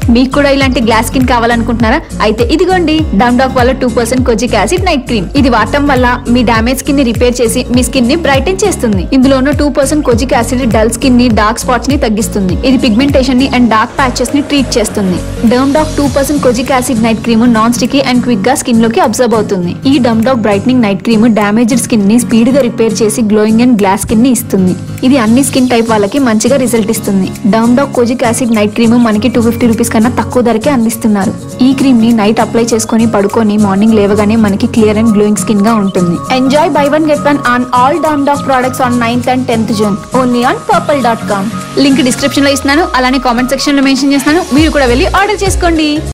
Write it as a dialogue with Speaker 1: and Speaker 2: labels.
Speaker 1: మీకు కూడా ఇలాంటి గ్లాస్ స్కిన్ కావాలనుకుంటున్నారా అయితే ఇదిగోండి డమ్ డాక్ వల్ల two percent kojic acid night cream ఇది వాడటం వల్ల మీ డామేజ్ స్కిన్ ని రిపేర్ చేసి మీ స్కిన్ ని బ్రైటన్ చేస్తుంది ఇందులో ఉన్న two percent kojic acid dull skin ని డార్క్ స్పాట్స్ ని తగ్గిస్తుంది ఇది పిగ్మెంటేషన్ ని అండ్ డార్క్ ప్యాచెస్ ని ట్రీట్ చేస్తుంది Derm Doc two percent kojic acid night cream non sticky and quick గా స్కిన్ లోకి అబ్జర్వ్ అవుతుంది ఈ Derm Doc brightening night cream damaged skin ని స్పీడ్ గా రిపేర్ చేసి గ్లోయింగ్ అండ్ గ్లాస్ స్కిన్ ని ఇస్తుంది ఇది అన్ని స్కిన్ టైప్ వాళ్ళకి మంచిగా రిజల్ట్ ఇస్తుంది Derm Doc kojic acid night cream మనకి టూ ఫిఫ్టీ రూపీస్ కన్నా తక్కువ ధరకే అందిస్తున్నారు ఈ క్రీమ్ ని నైట్ అప్లై చేసుకొని పడుకొని మార్నింగ్ లేవగానే మనకి క్లియర్ అండ్ గ్లోయింగ్ స్కిన్ గా ఉంటుంది enjoy buy one get one on all Derm Doc products on ninth and tenth June only on Purple dot com link description లో ఇస్తున్నాను అలానే కామెంట్ సెక్షన్ లో మెన్షన్ చేస్తున్నాను మీరు కూడా వెళ్ళి ఆర్డర్ చేసుకోండి